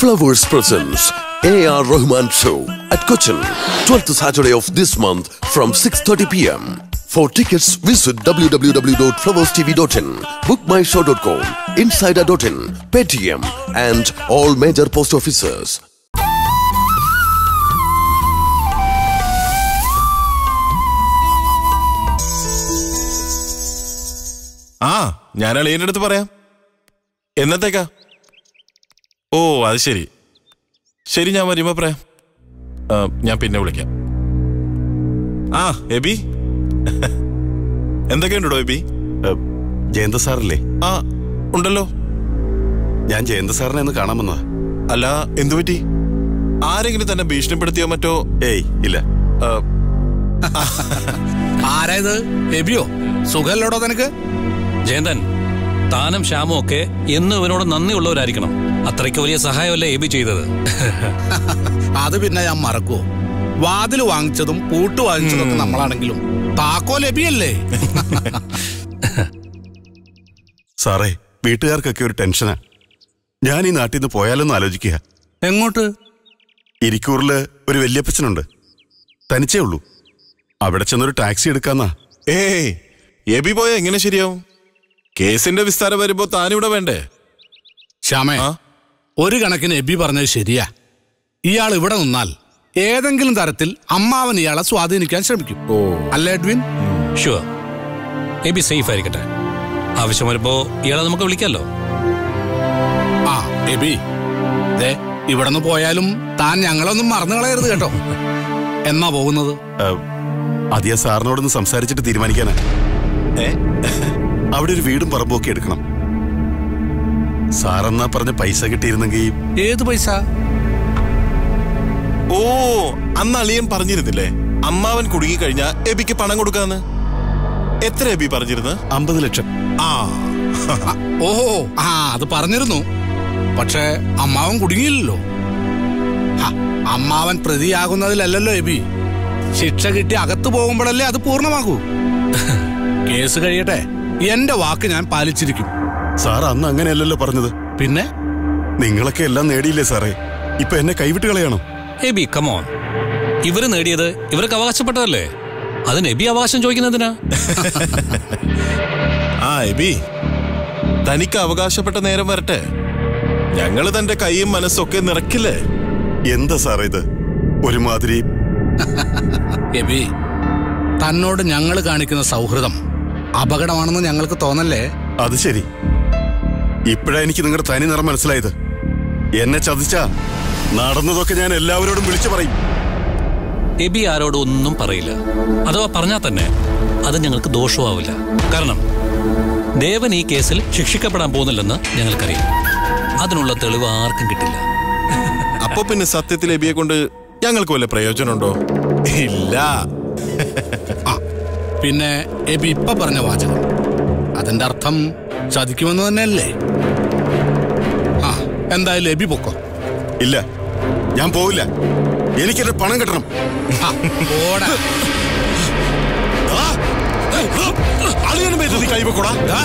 Flowers presents A.R. Rahman Show at Cochin, 12th Saturday of this month from 6.30 p.m. For tickets, visit www.flowerstv.in, bookmyshow.com, insider.in, Paytm, and all major post offices. ആ ഞാൻ അളിയന്റെ അടുത്ത് പറയാം എന്നത്തേക്കാ ഓ അത് ശരി ശരി ഞാൻ വരുമ്പോ പറയാം ആ, ഞാൻ പിന്നെ വിളിക്കാം ആ എബി എന്തൊക്കെയുണ്ടോ എബി ഏഹ്, ജയന്ത സാറല്ലേ ആ ഉണ്ടല്ലോ ഞാൻ ജയന്ത സാറിനെ ഒന്ന് കാണാൻ വന്നതാ അല്ല എന്തു പറ്റി ആരെങ്കിലും തന്നെ ഭീഷണിപ്പെടുത്തിയോ മറ്റോ ഏയ് ഇല്ല ആ, ആരായത് എബിയോ സുഖല്ലോടോ നിനക്ക് ജയന്തൻ താനും ശ്യാമും ഒക്കെ എന്നും ഇവനോട് നന്ദിയുള്ളവരായിരിക്കണം അത്രയ്ക്ക് വലിയ സഹായമല്ലേ എബി ചെയ്തത് അത് പിന്നെ ഞാൻ മറക്കുവോ വാതിൽ വാങ്ങിച്ചതും പൂട്ട് വാങ്ങിച്ചതും ഒക്കെ നമ്മളാണെങ്കിലും താക്കോൽ എബിയല്ലേ സാറേ വീട്ടുകാർക്കൊക്കെ ഒരു ടെൻഷനാ ഞാൻ ഈ നാട്ടിൽ നിന്ന് പോയാലൊന്ന് ആലോചിക്കുക എങ്ങോട്ട് ഇരിക്കൂറില് ഒരു വല്യപ്പച്ചനുണ്ട് തനിച്ചേ ഉള്ളൂ അവിടെ ചെന്നൊരു ടാക്സി എടുക്കാന്നാ ഏയ് എബി പോയ എങ്ങനെ ശരിയാവും കേസിന്റെ വിസ്താരം വരുമ്പോ താനിവിടെ വേണ്ടേ ശ്യാമേ ആ? ഒരു കണക്കിന് എബി പറഞ്ഞത് ശരിയാ ഇയാൾ ഇവിടെ നിന്നാൽ ഏതെങ്കിലും തരത്തിൽ അമ്മാവൻ ഇയാളെ സ്വാധീനിക്കാൻ ശ്രമിക്കും ഓ അല്ലേ എഡ്വിൻ ഷുവർ എബി സേഫ് ആയിരിക്കട്ടെ ആവശ്യം വരുമ്പോ ഇയാളെ നമുക്ക് വിളിക്കാമല്ലോ ആ എബി ദേ ഇവിടെ നിന്ന് പോയാലും താൻ ഞങ്ങളൊന്നും മറന്നു കളയരുത് കേട്ടോ എന്നാ പോകുന്നത് ഏഹ്, അത് ഞാൻ സാറിനോടൊന്ന് സംസാരിച്ചിട്ട് തീരുമാനിക്കാനാ ഏ അവിടെ ഒരു വീടും പറമ്പും ഒക്കെ എടുക്കണം സാറെന്നാ പറഞ്ഞ പൈസ കിട്ടിയിരുന്നെങ്കിൽ ഏത് പൈസ ഓ അന്ന് അളിയൻ പറഞ്ഞിരുന്നില്ലേ അമ്മാവൻ കുടുങ്ങി കഴിഞ്ഞാ എബിക്ക് പണം കൊടുക്കാന്ന് എത്ര എബി പറഞ്ഞിരുന്നു അമ്പത് ലക്ഷം ആ ഓഹോ ആ അത് പറഞ്ഞിരുന്നു പക്ഷേ അമ്മാവൻ കുടുങ്ങിയില്ലല്ലോ ഹ, അമ്മാവൻ പ്രതിയാകുന്നതിലല്ലല്ലോ എബി ശിക്ഷ കിട്ടി അകത്തു പോകുമ്പോഴല്ലേ അത് പൂർണ്ണമാകൂ കേസ് കഴിയട്ടെ എന്റെ വാക്ക് ഞാൻ പാലിച്ചിരിക്കും സാർ അന്ന് അങ്ങനെയല്ലല്ലോ പറഞ്ഞത് പിന്നെ നിങ്ങളൊക്കെ എല്ലാം നേടിയില്ലേ സാറേ ഇപ്പൊ എന്നെ കൈവിട്ട് കളയണോ എബി കമോൺ ഇവര് നേടിയത് ഇവർക്ക് അവകാശപ്പെട്ടതല്ലേ അതിന് എബി അവകാശം ചോദിക്കുന്നതിനാ ആ എബി തനിക്ക് അവകാശപ്പെട്ട നേരം വരട്ടെ ഞങ്ങള് തന്റെ കൈയും മനസ്സൊക്കെ നിറക്കില്ലേ എന്താ സാറേ ഇത് ഒരുമാതിരി എബി തന്നോട് ഞങ്ങൾ കാണിക്കുന്ന സൗഹൃദം അപകടമാണെന്ന് ഞങ്ങൾക്ക് തോന്നല്ലേ അത് ശരി ഇപ്പോഴാ എനിക്ക് നിങ്ങളുടെ തനി നിറം മനസ്സിലായത് എന്നെ ചതിച്ചാ നടന്നതൊക്കെ ഞാൻ എല്ലാവരോടും വിളിച്ചു പറയും എബി ആരോടും ഒന്നും പറയില്ല അഥവാ പറഞ്ഞാൽ തന്നെ അത് ഞങ്ങൾക്ക് ദോഷമാവില്ല കാരണം ദേവൻ ഈ കേസിൽ ശിക്ഷിക്കപ്പെടാൻ പോകുന്നില്ലെന്ന് ഞങ്ങൾക്കറിയാം അതിനുള്ള തെളിവ് ആർക്കും കിട്ടില്ല അപ്പൊ പിന്നെ സത്യത്തിൽ എബിയെ കൊണ്ട് ഞങ്ങൾക്ക് വല്ല പ്രയോജനമുണ്ടോ ഇല്ല ആ പിന്നെ എബി ഇപ്പൊ പറഞ്ഞ വാചകം അതിന്റെ അർത്ഥം ചതിക്കുമെന്ന് തന്നെയല്ലേ ആ എന്തായാലും എബി പൊക്കോ ഇല്ല ഞാൻ പോവില്ല എനിക്കെന്റെ പണം കിട്ടണം ആ, പോടാ. അളിയനും പേര് നീ കൈവക്കൂടാ ആ,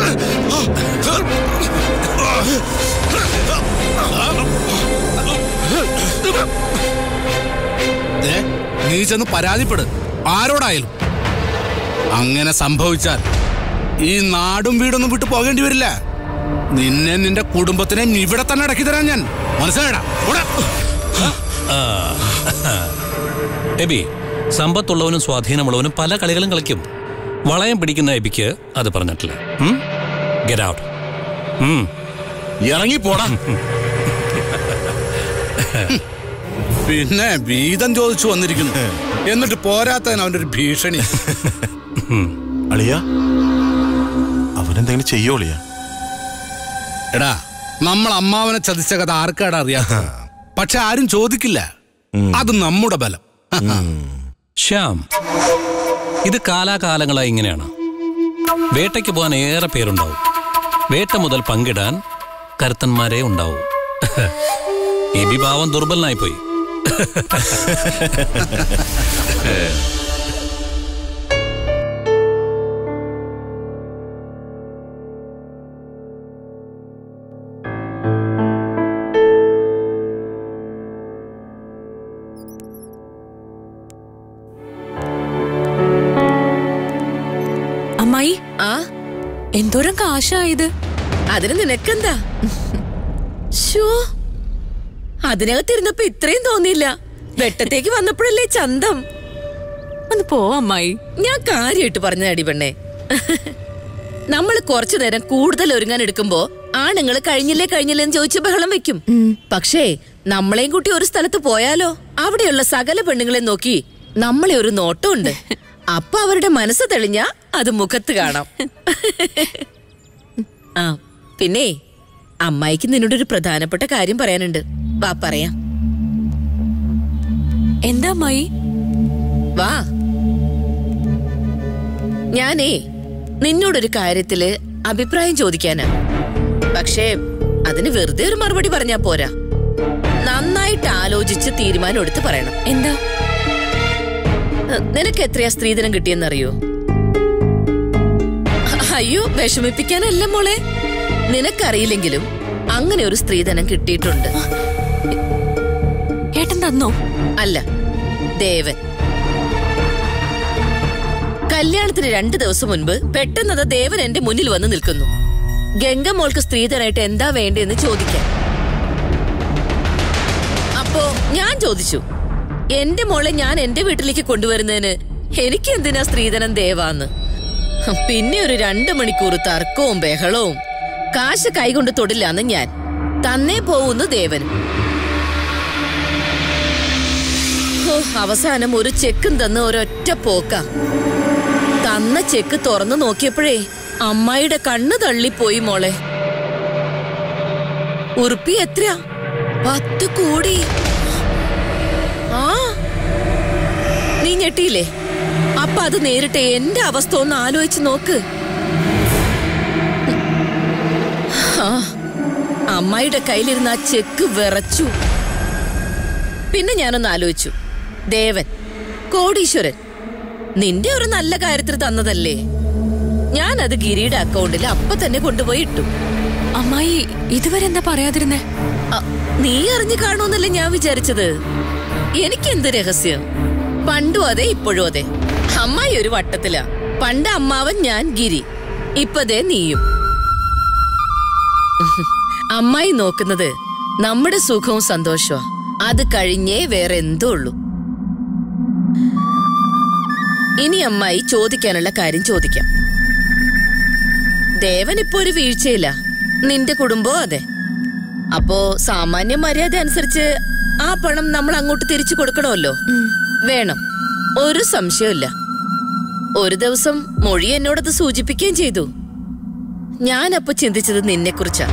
ദേ, നീ ചെന്ന് പരാതിപ്പെട് ആരോടായാലും അങ്ങനെ സംഭവിച്ചാൽ ഈ നാടും വീടൊന്നും വിട്ടു പോകേണ്ടി വരില്ല നിന്നെ നിന്റെ കുടുംബത്തിനെ ഇവിടെ തന്നെ അടക്കി തരാൻ ഞാൻ മനസ്സിലായടാ പോടാ. എബി സമ്പത്തുള്ളവനും സ്വാധീനമുള്ളവനും പല കളികളും കളിക്കും വളയം പിടിക്കുന്ന എബിക്ക് അത് പറഞ്ഞിട്ടില്ല ഗെറ്റ് ഔട്ട് ഇറങ്ങി പോടാ പിന്നെ വീതം ചോദിച്ചു വന്നിരിക്കുന്നു എന്നിട്ട് പോരാത്തതിന് അവന്റെ ഒരു ഭീഷണി അളിയ അവനെന്തെങ്കിലും ചെയ്യോ അളിയ എടാ നമ്മൾ അമ്മാവനെ ചതിച്ച കഥ ആർക്കാടാ അറിയാത്ത പക്ഷെ ആരും ചോദിക്കില്ല അത് നമ്മുടെ ബലം ശ്യാം ഇത് കാലാകാലങ്ങളായി ഇങ്ങനെയാണ് വേട്ടയ്ക്ക് പോകാൻ ഏറെ പേരുണ്ടാവും വേട്ട മുതൽ പങ്കിടാൻ കരുത്തന്മാരെ ഉണ്ടാവും എബി ഭാവം ദുർബലനായി പോയി ആ എന്തോരം കാശായത് അതിന് നിനക്കെന്താ ഷോ അതിനകത്തിരുന്നപ്പോ ഇത്രയും തോന്നിയില്ല വെട്ടത്തേക്ക് വന്നപ്പോഴല്ലേ ചന്തം ഒന്ന് പോ അമ്മായി ഞാൻ കാര്യമായിട്ട് പറഞ്ഞതടി പെണ്ണെ നമ്മൾ കുറച്ചു നേരം കൂടുതൽ ഒരുങ്ങാൻ എടുക്കുമ്പോ ആണുങ്ങൾ കഴിഞ്ഞില്ലേ കഴിഞ്ഞില്ലേ എന്ന് ചോദിച്ച് ബഹളം വെക്കും പക്ഷേ നമ്മളെയും കൂട്ടി ഒരു സ്ഥലത്ത് പോയാലോ അവിടെയുള്ള സകല പെണ്ണുങ്ങളെ നോക്കി നമ്മളെ ഒരു നോട്ടമുണ്ട് അപ്പൊ അവരുടെ മനസ്സ് തെളിഞ്ഞ അത് മുഖത്ത് കാണാം ആ പിന്നെ അമ്മായിക്ക് നിന്നോടൊരു പ്രധാനപ്പെട്ട കാര്യം പറയാനുണ്ട് വാ പറയാം എന്താ അമ്മായി വാ ഞാനേ നിന്നോടൊരു കാര്യത്തില് അഭിപ്രായം ചോദിക്കാനാ പക്ഷേ അതിന് വെറുതെ ഒരു മറുപടി പറഞ്ഞാ പോരാ നന്നായിട്ട് ആലോചിച്ച് തീരുമാനം എടുത്ത് പറയണം എന്താ ഏഹ്, നിനക്ക് എത്രയാ സ്ത്രീധനം കിട്ടിയെന്നറിയോ അയ്യോ വിഷമിപ്പിക്കാനല്ല മോളെ നിനക്കറിയില്ലെങ്കിലും അങ്ങനെ ഒരു സ്ത്രീധനം കിട്ടിയിട്ടുണ്ട് ഏട്ടൻ തന്നോ അല്ല ദേവൻ കല്യാണത്തിന് രണ്ടു ദിവസം മുൻപ് പെട്ടെന്നത് ദേവൻ എന്റെ മുന്നിൽ വന്ന് നിൽക്കുന്നു ഗംഗ മോൾക്ക് സ്ത്രീധനായിട്ട് എന്താ വേണ്ടതെന്ന് ചോദിക്കാൻ അപ്പോ ഞാൻ ചോദിച്ചു എന്റെ മോളെ ഞാൻ എന്റെ വീട്ടിലേക്ക് കൊണ്ടുവരുന്നതിന് എനിക്ക് എന്തിനാ സ്ത്രീധനം ദേവാന്ന് പിന്നെ ഒരു രണ്ടു മണിക്കൂർ തർക്കവും ബഹളവും കാശ് കൈകൊണ്ട് തൊടില്ലാന്ന് ഞാൻ തന്നേ പോവുന്നു ദേവനും ഹോ, അവസാനം ഒരു ചെക്കും തന്ന് ഒരൊറ്റ പോക്ക തന്ന ചെക്ക് തുറന്നു നോക്കിയപ്പോഴേ അമ്മായിയുടെ കണ്ണ് തള്ളിപ്പോയി മോളെ ഉറുപ്പി എത്രയാ പത്ത് കോടി ആ നീ ഞെട്ടിയില്ലേ അപ്പൊ അത് നേരിട്ട് എന്റെ അവസ്ഥ ഒന്ന് ആലോചിച്ച് നോക്ക് ആ അമ്മായിയുടെ കയ്യിലിരുന്ന ആ ചെക്ക് വിറച്ചു പിന്നെ ഞാനൊന്ന് ആലോചിച്ചു ദേവൻ കോടീശ്വരൻ നിന്റെ ഒരു നല്ല കാര്യത്തിൽ തന്നതല്ലേ ഞാൻ അത് ഗിരിയുടെ അക്കൗണ്ടിൽ അപ്പൊ തന്നെ കൊണ്ടുപോയി ഇട്ടു അമ്മായി ഇതുവരെ എന്താ പറയാതിരുന്നേ അ, നീ അറിഞ്ഞു കാണുമെന്നല്ലേ ഞാൻ വിചാരിച്ചത് എനിക്കെന്ത് രഹസ്യം പണ്ടും അതെ ഇപ്പോഴും അതെ അമ്മായി ഒരു വട്ടത്തിലാ പണ്ട് അമ്മാവൻ ഞാൻ ഗിരി ഇപ്പതേ നീയും അമ്മായി നോക്കുന്നത് നമ്മുടെ സുഖവും സന്തോഷവും അത് കഴിഞ്ഞേ വേറെ എന്തോ ഉള്ളൂ ഇനി അമ്മായി ചോദിക്കാനുള്ള കാര്യം ചോദിക്കാം ദേവൻ ഇപ്പൊ ഒരു വീഴ്ചയില്ല നിന്റെ കുടുംബവും അതെ അപ്പോ സാമാന്യ മര്യാദ അനുസരിച്ച് ആ പണം നമ്മൾ അങ്ങോട്ട് തിരിച്ചു കൊടുക്കണമല്ലോ വേണം ഒരു സംശയമില്ല ഒരു ദിവസം മൊഴി എന്നോടത് സൂചിപ്പിക്കുകയും ചെയ്തു ഞാനപ്പോ ചിന്തിച്ചത് നിന്നെ കുറിച്ചാ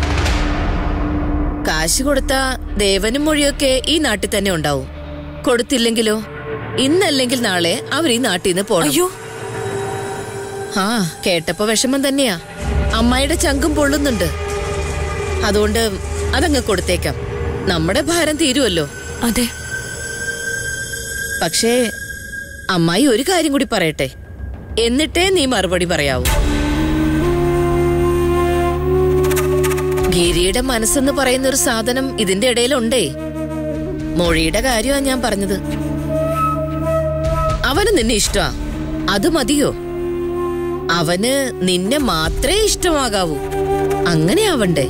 കാശ് കൊടുത്ത ദേവനും മൊഴിയൊക്കെ ഈ നാട്ടിൽ തന്നെ ഉണ്ടാവും കൊടുത്തില്ലെങ്കിലോ ഇന്നല്ലെങ്കിൽ നാളെ അവർ ഈ നാട്ടിൽ നിന്ന് പോണം അയ്യോ ആ കേട്ടപ്പോ വിഷമം തന്നെയാ അമ്മായിയുടെ ചങ്കും പൊള്ളുന്നുണ്ട് അതുകൊണ്ട് അതങ്ങ് കൊടുത്തേക്കാം നമ്മുടെ ഭാരം തീരുമല്ലോ അതെ പക്ഷേ അമ്മായി ഒരു കാര്യം കൂടി പറയട്ടെ എന്നിട്ടേ നീ മറുപടി പറയാവൂ ഗിരിയുടെ മനസ്സെന്ന് പറയുന്ന ഒരു സാധനം ഇതിന്റെ ഇടയിലുണ്ടേ മൊഴിയുടെ കാര്യമാ ഞാൻ പറഞ്ഞത് അവന് നിന്നെ ഇഷ്ടമാ അത് മതിയോ അവന് നിന്നെ മാത്രമേ ഇഷ്ടമാകാവൂ അങ്ങനെ ആവണ്ടേ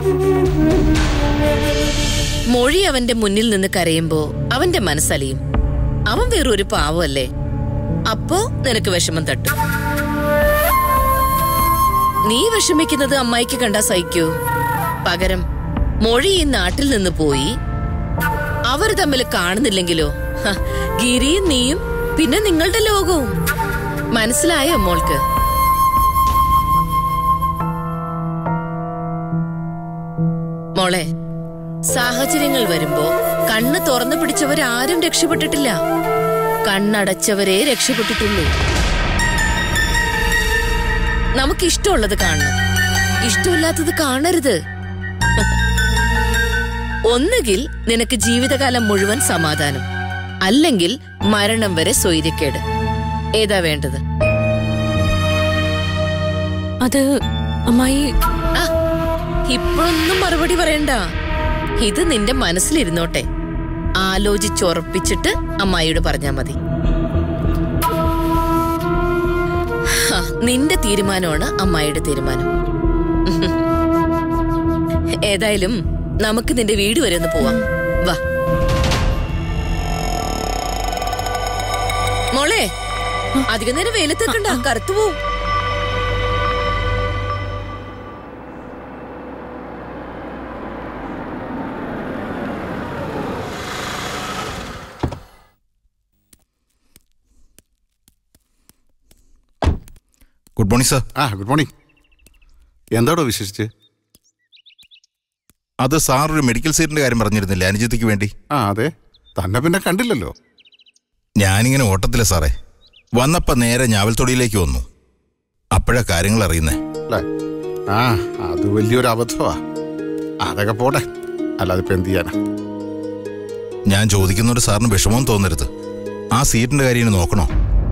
മൊഴി അവന്റെ മുന്നിൽ നിന്ന് കരയുമ്പോ അവന്റെ മനസ്സലിയും അവൻ വേറൊരു പാവമല്ലേ അപ്പോ നിനക്ക് വിഷമം തട്ടും നീ വിഷമിക്കുന്നത് അമ്മായിക്ക് കണ്ടാ സഹിക്കൂ പകരം മൊഴി ഈ നാട്ടിൽ നിന്ന് പോയി അവർ തമ്മിൽ കാണുന്നില്ലെങ്കിലോ ഹ, ഗിരിയും നീയും പിന്നെ നിങ്ങളുടെ ലോകവും മനസ്സിലായോ മോൾക്ക് മോളെ സാഹചര്യങ്ങൾ വരുമ്പോ കണ്ണ് തുറന്നു പിടിച്ചവരാരും രക്ഷപ്പെട്ടിട്ടില്ല കണ്ണടച്ചവരെ രക്ഷപ്പെട്ടിട്ടുള്ളൂ നമുക്ക് ഇഷ്ടമുള്ളത് കാണണം ഇഷ്ടമില്ലാത്തത് കാണരുത് ഒന്നുകിൽ നിനക്ക് ജീവിതകാലം മുഴുവൻ സമാധാനം അല്ലെങ്കിൽ മരണം വരെ സ്വൈര്യക്കേട് ഏതാ വേണ്ടത് അത് അമ്മായി ആ ഇപ്പോഴൊന്നും മറുപടി പറയണ്ട ഇത് നിന്റെ മനസ്സിലിരുന്നോട്ടെ ആലോചിച്ചുറപ്പിച്ചിട്ട് അമ്മായിയോട് പറഞ്ഞാ മതി ഹാ, നിന്റെ തീരുമാനമാണ് അമ്മായിയുടെ തീരുമാനം ഏതായാലും നമുക്ക് നിന്റെ വീട് വരെ ഒന്ന് പോവാം വാ മോളെ അധിക നേരം വെയിലത്തേക്കണ്ട കറുത്തു പോവും ഗുഡ് മോർണിംഗ് സർ ആ ഗുഡ് മോർണിംഗ് എന്താടോ വിശേഷിച്ച് അത് സാർ ഒരു മെഡിക്കൽ സീറ്റിന്റെ കാര്യം പറഞ്ഞിരുന്നില്ലേ അനുജിത്തിക്ക് വേണ്ടി ആ അതെ തന്നെ പിന്നെ കണ്ടില്ലല്ലോ ഞാനിങ്ങനെ ഓട്ടത്തില്ല സാറേ വന്നപ്പോ നേരെ ഞാവൽത്തൊടിയിലേക്ക് വന്നു അപ്പോഴാ കാര്യങ്ങൾ അറിയുന്നേ അല്ലേ ആ അത് വലിയൊരു അബദ്ധമാ അതൊക്കെ പോട്ടെ അല്ലാതെ ഇപ്പൊ എന്ത് ചെയ്യാനാ ഞാൻ ചോദിക്കുന്നൊരു സാറിന് വിഷമം തോന്നരുത് ആ സീറ്റിന്റെ കാര്യം ഇനി നോക്കണോ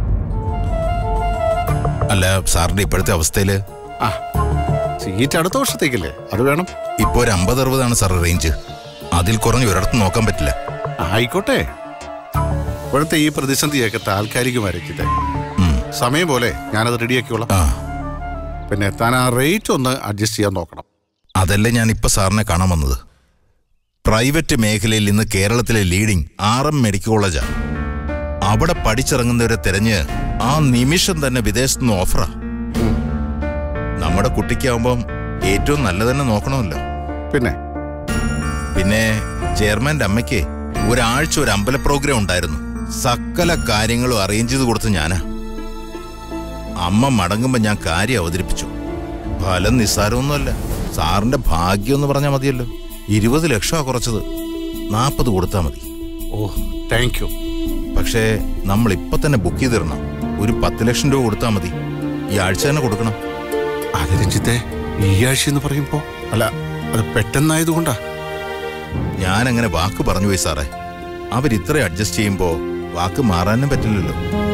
അല്ല സാറിന്റെ ഇപ്പോഴത്തെ അവസ്ഥയില് ആ സീറ്റ് അടുത്ത വർഷത്തേക്കല്ലേ അത് വേണം ഇപ്പോ ഒരു അമ്പത് അറുപതാണ് സാർ റേഞ്ച് അതിൽ കുറഞ്ഞ് ഒരിടത്തും നോക്കാൻ പറ്റില്ല ആയിക്കോട്ടെ ഇപ്പോഴത്തെ ഈ പ്രതിസന്ധിയൊക്കെ താൽക്കാലികമായിരിക്കില്ലേ ഉം. സമയം പോലെ ഞാനത് റെഡിയാക്കിക്കോളാം ആ പിന്നെ എത്താൻ ആ റേറ്റ് ഒന്ന് അഡ്ജസ്റ്റ് ചെയ്യാൻ നോക്കണം അതല്ലേ ഞാൻ ഇപ്പൊ സാറിനെ കാണാൻ വന്നത് പ്രൈവറ്റ് മേഖലയിൽ ഇന്ന് കേരളത്തിലെ ലീഡിംഗ് ആർ എം മെഡിക്കൽ കോളേജാ അവിടെ പഠിച്ചിറങ്ങുന്നവരെ തിരഞ്ഞ് ആ നിമിഷം തന്നെ വിദേശത്ത് നിന്ന് ഓഫറാ നമ്മുടെ കുട്ടിക്കാവുമ്പം ഏറ്റവും നല്ല തന്നെ നോക്കണമല്ലോ പിന്നെ പിന്നെ ചെയർമാന്റെ അമ്മയ്ക്ക് ഒരാഴ്ച ഒരു അമ്പല പ്രോഗ്രാം ഉണ്ടായിരുന്നു സകല കാര്യങ്ങളും അറേഞ്ച് ചെയ്ത് കൊടുത്ത് ഞാനാ അമ്മ മടങ്ങുമ്പോ ഞാൻ കാര്യം അവതരിപ്പിച്ചു ഫലം നിസ്സാരമൊന്നുമല്ല സാറിന്റെ ഭാഗ്യം എന്ന് പറഞ്ഞാൽ മതിയല്ലോ ഇരുപത് ലക്ഷമാ കുറച്ചത് നാൽപ്പത് കൊടുത്താൽ മതി ഓ താങ്ക് യു പക്ഷേ നമ്മൾ ഇപ്പൊ തന്നെ ബുക്ക് ചെയ്തിടണം ഒരു പത്ത് ലക്ഷം രൂപ കൊടുത്താൽ മതി ഈ ആഴ്ച തന്നെ കൊടുക്കണം അത് രഞ്ജിത്തെ ഈ ആഴ്ച എന്ന് പറയുമ്പോ അല്ല അത് പെട്ടെന്നായതുകൊണ്ടാ ഞാൻ അങ്ങനെ വാക്ക് പറഞ്ഞു പോയി സാറേ അവരിത്ര അഡ്ജസ്റ്റ് ചെയ്യുമ്പോ വാക്ക് മാറാനും പറ്റില്ലല്ലോ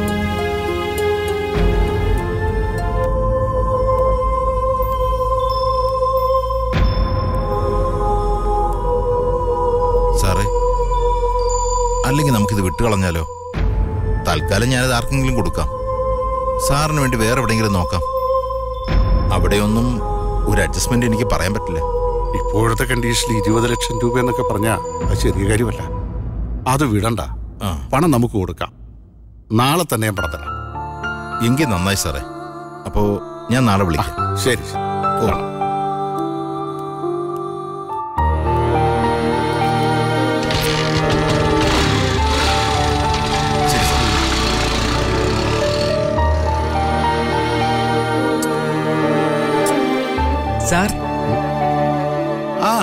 സാറേ അല്ലെങ്കിൽ നമുക്കിത് വിട്ടുകളഞ്ഞാലോ തൽക്കാലം ഞാനത് ആർക്കെങ്കിലും കൊടുക്കാം സാറിന് വേണ്ടി വേറെ എവിടെയെങ്കിലും നോക്കാം അവിടെയൊന്നും ഒരു അഡ്ജസ്റ്റ്മെന്റ് എനിക്ക് പറയാൻ പറ്റില്ല ഇപ്പോഴത്തെ കണ്ടീഷനിൽ ഇരുപത് ലക്ഷം രൂപ എന്നൊക്കെ പറഞ്ഞാ അത് ചെറിയ കാര്യമല്ല അത് വിടണ്ട ആ പണം നമുക്ക് കൊടുക്കാം നാളെ തന്നെ ഞാൻ പറഞ്ഞുതരാം എങ്കിൽ നന്നായി സാറേ അപ്പോ ഞാൻ നാളെ വിളിക്കാം ശരി ശരി. കാണാം. ശരി സാർ സാർ ആ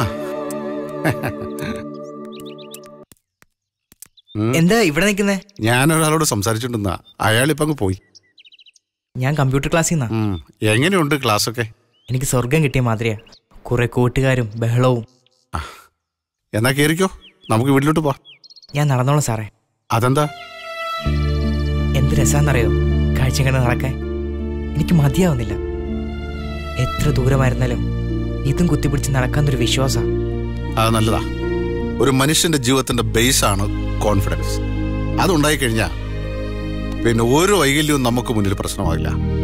എന്താ ഇവിടെ നിൽക്കുന്നേ ഞാൻ ഒരാളോട് സംസാരിച്ചിട്ടുണ്ടെന്നാ അയാൾ ഇപ്പൊ അങ്ങ് പോയി ഞാൻ കമ്പ്യൂട്ടർ ക്ലാസ്സിൽ നിന്നാ ഉം. എങ്ങനെയുണ്ട് ക്ലാസ് ഒക്കെ എനിക്ക് സ്വർഗം കിട്ടിയ മാതിരിയാ കുറെ കൂട്ടുകാരും ബഹളവും എന്നാ കേറിക്കോ നമുക്ക് വീട്ടിലോട്ട് പോവാം ഞാൻ നടന്നോളാം സാറേ അതെന്താ എന്ത് രസാന്നറിയോ കാഴ്ച കണ്ട് നടക്കാൻ എനിക്ക് മതിയാവുന്നില്ല എത്ര ദൂരമായിരുന്നാലും ഇതും കുത്തിപ്പിടിച്ച് നടക്കാന്നൊരു വിശ്വാസം അത് നല്ലതാ ഒരു മനുഷ്യന്റെ ജീവിതത്തിന്റെ ബേസ് ആണ് കോൺഫിഡൻസ് അതുണ്ടായി കഴിഞ്ഞാ പിന്നെ ഒരു വൈകല്യവും നമുക്ക് മുന്നിൽ പ്രശ്നമാകില്ല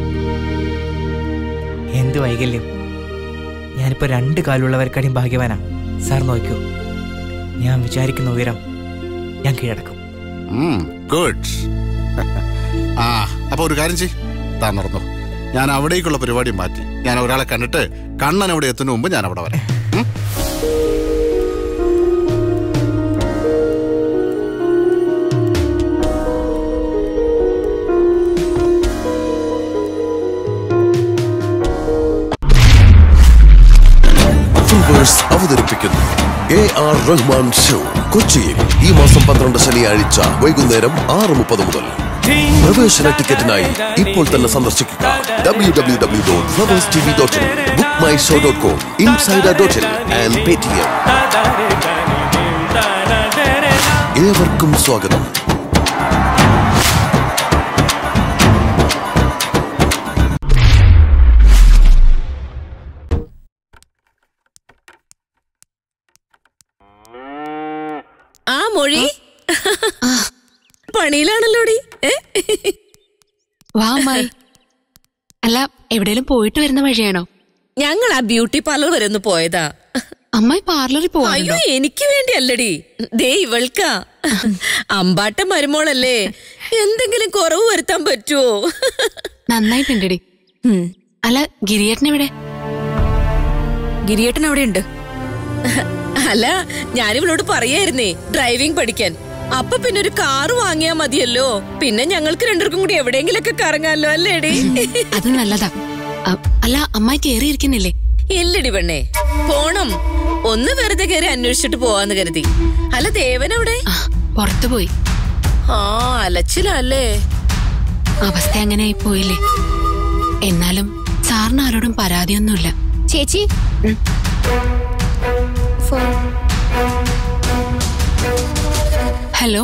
എന്ത് വൈകല്യം ഞാനിപ്പോ രണ്ട് കാലുള്ളവർക്കാടിയും ഭാഗ്യവാനാ സാർ നോക്കൂ ഞാൻ വിചാരിക്കുന്ന ഉയരം ഞാൻ കീഴടക്കും ഗുഡ് ആ അപ്പൊ ഒരു കാര്യം ചെയ് താൻ നടന്നു ഞാൻ അവിടേക്കുള്ള പരിപാടി മാറ്റി ഞാൻ ഒരാളെ കണ്ടിട്ട് കണ്ണൻ അവിടെ എത്തുന്ന മുമ്പ് ഞാൻ അവിടെ വരാം ഉം? ഫ്ലവേഴ്സ് അവതരിപ്പിക്കുന്നു എ ആർ റഹ്മാൻ ഷോ കൊച്ചിയിൽ ഈ മാസം പന്ത്രണ്ട് ശനിയാഴ്ച വൈകുന്നേരം ആറ് മുപ്പത് മുതൽ പ്രവേശന ടിക്കറ്റിനായി ഇപ്പോൾ തന്നെ സന്ദർശിക്കുക W W W dot Flowers T V dot in book my show dot com insider dot in and Paytm ഏവർക്കും സ്വാഗതം ആ മൊഴി പണിയിലാണല്ലോടി ഏ? വാ അമ്മായി അല്ല എവിടെയെങ്കിലും പോയിട്ട് വരുന്ന വഴിയാണോ ഞങ്ങൾ ആ ബ്യൂട്ടി പാർലർ വരെ ഒന്ന് പോയതാ അമ്മായി പാർലറിൽ അയ്യോ പോവാണോ എനിക്ക് വേണ്ടി അല്ലടി ദേ ഇവൾക്കാ അമ്പാട്ട മരുമോളല്ലേ എന്തെങ്കിലും കുറവ് വരുത്താൻ പറ്റുമോ നന്നായിട്ടുണ്ടടി അല്ല ഗിരിയേട്ടൻ എവിടെ ഗിരിയേട്ടൻ അവിടെ ഉണ്ട് അല്ല ഞാനിവളോട് പറയായിരുന്നേ ഡ്രൈവിംഗ് പഠിക്കാൻ അപ്പൊ പിന്നെ ഒരു കാറ് വാങ്ങിയാ മതിയല്ലോ പിന്നെ ഞങ്ങൾക്ക് രണ്ടുപേർക്കും കൂടി എവിടെയെങ്കിലൊക്കെ കറങ്ങാലോ അല്ലേടി അത് നല്ലതാ അ- അല്ല അമ്മായി കേറിയിരിക്കുന്നില്ലേ ഇല്ലടി പെണ്ണേ പോണം ഒന്ന് വെറുതെ കയറി അന്വേഷിച്ചിട്ട് പോവാന്ന് കരുതി അല്ല ദേവനെവിടെ ആ പുറത്തു പോയി ആ അലച്ചിലല്ലേ അവസ്ഥ അങ്ങനെ ആയി പോയില്ലേ എന്നാലും സാറിന് ആരോടും പരാതിയൊന്നുമില്ല ചേച്ചി ഫോൺ ഹലോ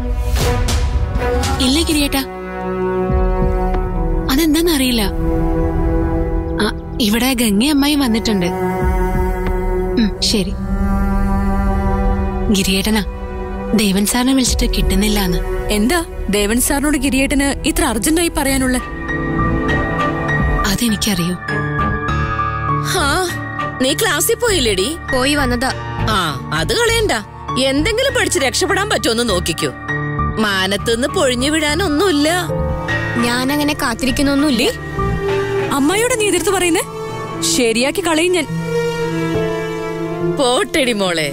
ഇല്ല ഗിരിയേട്ടാ അതെന്താന്നറിയില്ല ആ, ഇവിടെ ഗംഗ അമ്മായി വന്നിട്ടുണ്ട് ഉം, ശരി ഗിരിയേട്ടനാ ദേവൻ സാറിനെ വിളിച്ചിട്ട് കിട്ടുന്നില്ലാന്ന് എന്താ ദേവൻ സാറിനോട് ഗിരിയേട്ടന് ഇത്ര അർജന്റായി പറയാനുള്ള അതെനിക്കറിയൂ ഹാ നീ ക്ലാസ്സിൽ പോയില്ലേടി പോയി വന്നതാ ആ അത് കളയണ്ട എന്തെങ്കിലും പഠിച്ച് രക്ഷപ്പെടാൻ പറ്റുമെന്ന് നോക്കിക്കോ മാനത്തുനിന്ന് പൊഴിഞ്ഞു വിടാനൊന്നുമില്ല ഞാനങ്ങനെ കാത്തിരിക്കുന്നൊന്നുമില്ലേ അമ്മായിയോട് നീ എതിർത്ത് പറയുന്നേ ശരിയാക്കി കളയും ഞാൻ പോട്ടെടി മോളെ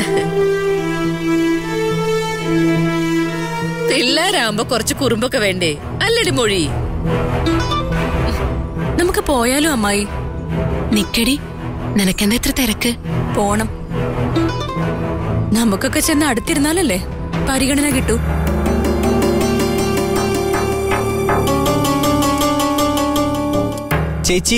പിള്ളേരാകുമ്പോ കുറച്ച് കുറുമ്പൊക്കെ വേണ്ടേ അല്ലടി മൊഴി നമുക്ക് പോയാലോ അമ്മായി നിക്കടി നിനക്കെന്താ ഇത്ര തിരക്ക് പോണം നമുക്കൊക്കെ ചെന്ന് അടുത്തിരുന്നാലല്ലേ പരിഗണന കിട്ടൂ ചേച്ചി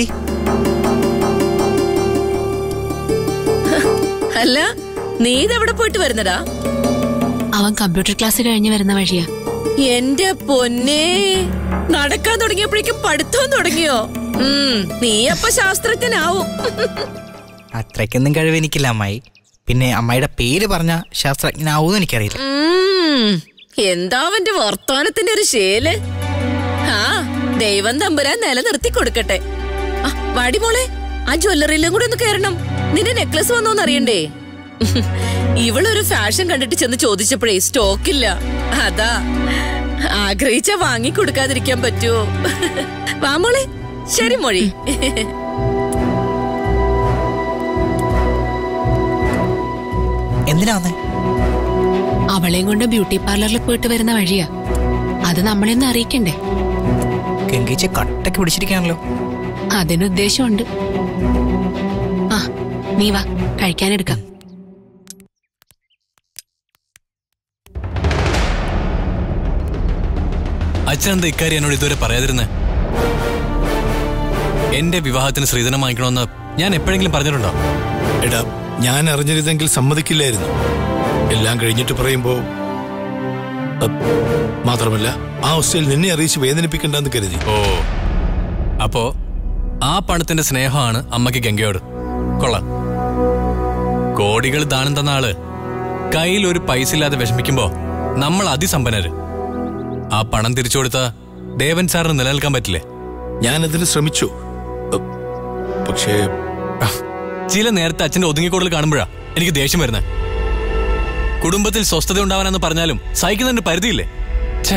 അല്ല നീ ഇതെവിടെ പോയിട്ട് വരുന്നടാ അവൻ കമ്പ്യൂട്ടർ ക്ലാസ് കഴിഞ്ഞ് വരുന്ന വഴിയാ എന്റെ പൊന്നേ നടക്കാൻ തുടങ്ങിയപ്പോഴേക്കും പഠിത്തം തുടങ്ങിയോ ഉം നീ അപ്പൊ ശാസ്ത്രജ്ഞനാവും അത്രയ്ക്കൊന്നും കഴിവ് എനിക്കില്ല അമ്മായി പിന്നെ അമ്മായിയുടെ പേര് പറഞ്ഞ ശാസ്ത്രജ്ഞനാവൂന്ന് എനിക്കറിയില്ല ഉം, എന്താ അവന്റെ വർത്തമാനത്തിന്റെ ഒരു ശേല് ആ ദൈവം തമ്പുരാൻ നിലനിർത്തി കൊടുക്കട്ടെ ആ, വാടി മോളെ ആ ജ്വല്ലറിയിലും കൂടെ ഒന്ന് കയറണം നിന്റെ നെക്ലസ് വന്നോന്ന് അറിയണ്ടേ ഇവളൊരു ഫാഷൻ കണ്ടിട്ട് ചെന്ന് ചോദിച്ചപ്പോഴേ സ്റ്റോക്കില്ല അതാ ആഗ്രഹിച്ച വാങ്ങി കൊടുക്കാതിരിക്കാൻ പറ്റുമോ വാ മോളെ ശരി മൊഴി എന്തിനാ വന്നേ അവളെയും കൊണ്ട് ബ്യൂട്ടി പാർലറിൽ പോയിട്ട് വരുന്ന വഴിയാ അത് നമ്മളെന്ന് അറിയിക്കണ്ടേ ഗംഗീച്ച കട്ടയ്ക്ക് പിടിച്ചിരിക്കാണല്ലോ അതിനുദ്ദേശമുണ്ട് ആ നീ വാ കഴിക്കാനെടുക്കാം അച്ഛൻ എന്താ ഇക്കാര്യം എന്നോട് ഇതുവരെ പറയാതിരുന്നേ എന്റെ വിവാഹത്തിന് ശ്രീധനം വാങ്ങിക്കണമെന്ന് ഞാൻ എപ്പോഴെങ്കിലും പറഞ്ഞിട്ടുണ്ടോ എടാ ഞാൻ അറിഞ്ഞിരുന്നെങ്കിൽ സമ്മതിക്കില്ലായിരുന്നു എല്ലാം കഴിഞ്ഞിട്ട് പറയുമ്പോ അ- മാത്രമല്ല ആ അവസ്ഥയിൽ നിന്നെ അറിയിച്ച് വേദനിപ്പിക്കണ്ടെന്ന് കരുതി ഓ അപ്പോ ആ പണത്തിന്റെ സ്നേഹമാണ് അമ്മയ്ക്ക് ഗംഗയോട് കൊള്ളാം കോടികൾ ദാനം തന്ന ആള് കയ്യിൽ ഒരു പൈസ ഇല്ലാതെ വിഷമിക്കുമ്പോ നമ്മൾ അതിസമ്പന്നര് ആ പണം തിരിച്ചു കൊടുത്ത ദേവൻ സാറിന് നിലനിൽക്കാൻ പറ്റില്ലേ ഞാൻ അതിന് ശ്രമിച്ചു അ, പക്ഷേ ചില നേരത്തെ അച്ഛന്റെ ഒതുങ്ങിക്കൂടൽ കാണുമ്പോഴാ എനിക്ക് ദേഷ്യം വരുന്നത് കുടുംബത്തിൽ സ്വസ്ഥത ഉണ്ടാവാനെന്ന് പറഞ്ഞാലും സഹിക്കുന്നതിന് പരിധിയില്ലേ ഛേ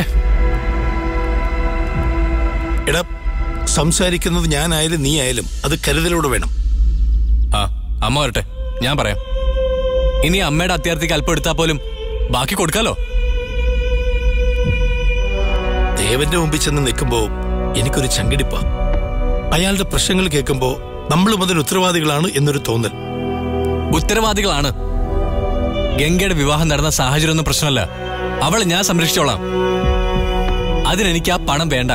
എടാ സംസാരിക്കുന്നത് ഞാനായാലും നീ ആയാലും അത് കരുതലോടെ വേണം ആ അമ്മ വരട്ടെ ഞാൻ പറയാം ഇനി അമ്മയുടെ അത്യാർത്ഥിക്ക് അല്പം എടുത്താൽ പോലും ബാക്കി കൊടുക്കാലോ ദേവന്റെ മുമ്പിൽ ചെന്ന് നിൽക്കുമ്പോ എനിക്കൊരു ചങ്കിടിപ്പ അയാളുടെ പ്രശ്നങ്ങൾ കേൾക്കുമ്പോ നമ്മളും അതിന് ഉത്തരവാദികളാണ് എന്നൊരു തോന്നൽ ഉത്തരവാദികളാണ് ഗംഗയുടെ വിവാഹം നടന്ന സാഹചര്യമൊന്നും പ്രശ്നമല്ല അവളെ ഞാൻ സംരക്ഷിച്ചോളാം അതിനെനിക്ക് ആ പണം വേണ്ട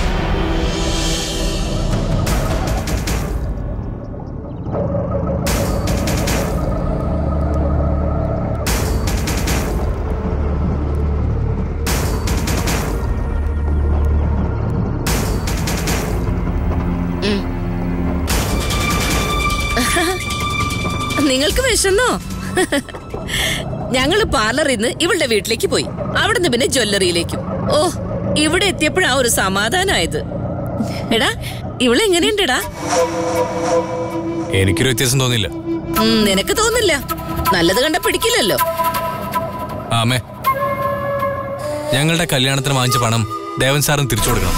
നിങ്ങൾക്ക് വിശന്നോ ഞങ്ങള് പാർലറിൽ നിന്ന് ഇവളുടെ വീട്ടിലേക്ക് പോയി അവിടുന്ന് പിന്നെ ജ്വല്ലറിയിലേക്കും ഓ ഇവിടെ എത്തിയപ്പോഴാ ഒരു സമാധാനമായത് എടാ ഇവളെങ്ങനെയുണ്ടടാ എനിക്കൊരു വ്യത്യാസം തോന്നിയില്ല ഉം, നിനക്ക് തോന്നില്ല നല്ലത് കണ്ട പിടിക്കില്ലല്ലോ ആ, അമ്മേ ഞങ്ങളുടെ കല്യാണത്തിന് വാങ്ങിച്ച പണം ദേവൻ സാറിന് തിരിച്ചു കൊടുക്കണം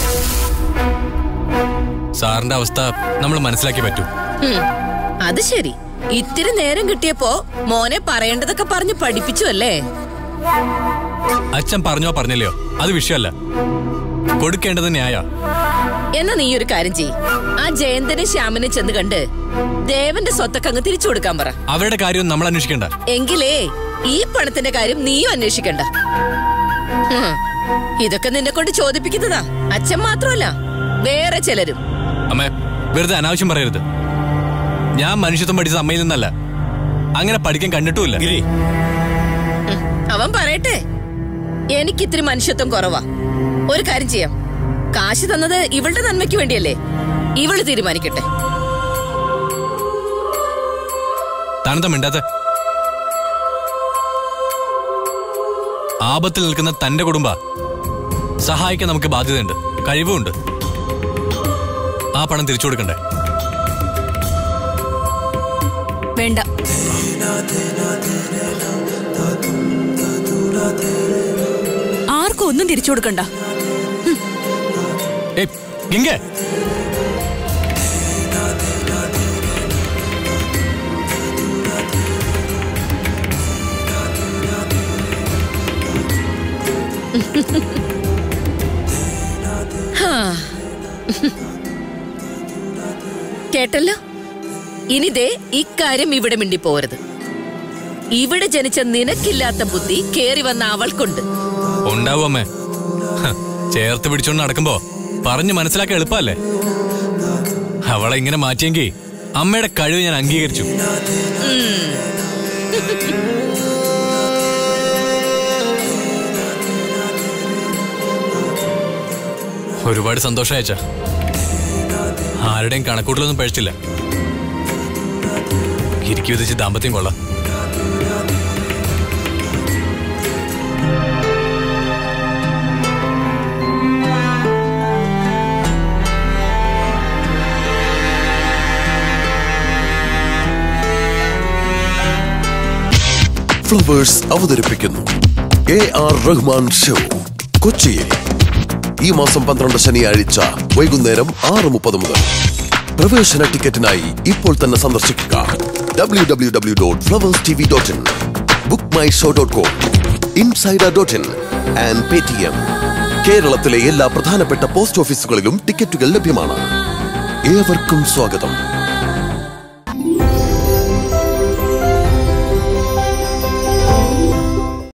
സാറിന്റെ അവസ്ഥ നമ്മൾ മനസ്സിലാക്കി പറ്റൂ ഉം, അത് ശരി ഇത്തിരി നേരം കിട്ടിയപ്പോ മോനെ പറയേണ്ടതൊക്കെ പറഞ്ഞ് പഠിപ്പിച്ചു അല്ലേ അച്ഛൻ പറഞ്ഞോ പറഞ്ഞില്ലയോ അത് വിഷയമല്ല കൊടുക്കേണ്ടത് ന്യായ എന്നാ നീ ഒരു കാര്യം ചെയ് ആ ജയന്തനെ ശ്യാമിനെ ചെന്ന് കണ്ട് ദേവന്റെ സ്വത്തൊക്കെ അങ്ങ് തിരിച്ചു കൊടുക്കാൻ പറ അവരുടെ കാര്യം നമ്മൾ അന്വേഷിക്കണ്ട എങ്കിലേ ഈ പണത്തിന്റെ കാര്യം നീയും അന്വേഷിക്കണ്ട ഹും, ഇതൊക്കെ നിന്നെ കൊണ്ട് ചോദിപ്പിക്കുന്നതാ അച്ഛൻ മാത്രമല്ല വേറെ ചിലരും അമ്മേ വെറുതെ അനാവശ്യം പറയരുത് ഞാൻ മനുഷ്യത്വം പഠിച്ചത് അമ്മയിൽ നിന്നല്ല അങ്ങനെ പഠിക്കാൻ കണ്ടിട്ടുമില്ല അവൻ പറയട്ടെ എനിക്കിത്തിരി മനുഷ്യത്വം കുറവാ ഒരു കാര്യം ചെയ്യാം കാശ് തന്നത് ഇവളുടെ നന്മയ്ക്ക് വേണ്ടിയല്ലേ ഇവള് തീരുമാനിക്കട്ടെ താനെന്താ മിണ്ടാത്ത ആപത്തിൽ നിൽക്കുന്ന തന്റെ കുടുംബ സഹായിക്കാൻ നമുക്ക് ബാധ്യതയുണ്ട് കഴിവുമുണ്ട് ആ പണം തിരിച്ചു കൊടുക്കണ്ടേ വേണ്ട ആർക്കും ഒന്നും തിരിച്ചു കൊടുക്കണ്ട ഏയ് ഗംഗേ ഹാ. കേട്ടല്ലോ ഇനി ദേ ഇക്കാര്യം ഇവിടെ മിണ്ടിപ്പോരുത് ഇവിടെ ജനിച്ച നിനക്കില്ലാത്ത ബുദ്ധി കേറി വന്ന അവൾക്കുണ്ട് ഉണ്ടാവും അമ്മേ ഹ, ചേർത്ത് പിടിച്ചോണ്ട് നടക്കുമ്പോ പറഞ്ഞു മനസ്സിലാക്കാൻ എളുപ്പമല്ലേ അവളെ ഇങ്ങനെ മാറ്റിയെങ്കിൽ അമ്മയുടെ കഴിവ് ഞാൻ അംഗീകരിച്ചു ഒരുപാട് സന്തോഷം അയച്ച ആരുടെയും കണക്കൂട്ടലൊന്നും പഴിച്ചില്ല ഇരിക്കു വിധിച്ച് ദാമ്പത്യം കൊള്ളാം ഫ്ലവേഴ്സ് അവതരിപ്പിക്കുന്നു എ ആർ റഹ്മാൻ ഷോ കൊച്ചിയിൽ ഈ മാസം പന്ത്രണ്ട് ശനിയാഴ്ച വൈകുന്നേരം ആറ് മുപ്പത് മുതൽ പ്രവേശന ടിക്കറ്റിനായി ഇപ്പോൾ തന്നെ സന്ദർശിക്കുക W W W dot Flowers T V dot in book my show dot com insider dot in and Paytm കേരളത്തിലെ എല്ലാ പ്രധാനപ്പെട്ട പോസ്റ്റ് ഓഫീസുകളിലും ടിക്കറ്റുകൾ ലഭ്യമാണ് ഏവർക്കും സ്വാഗതം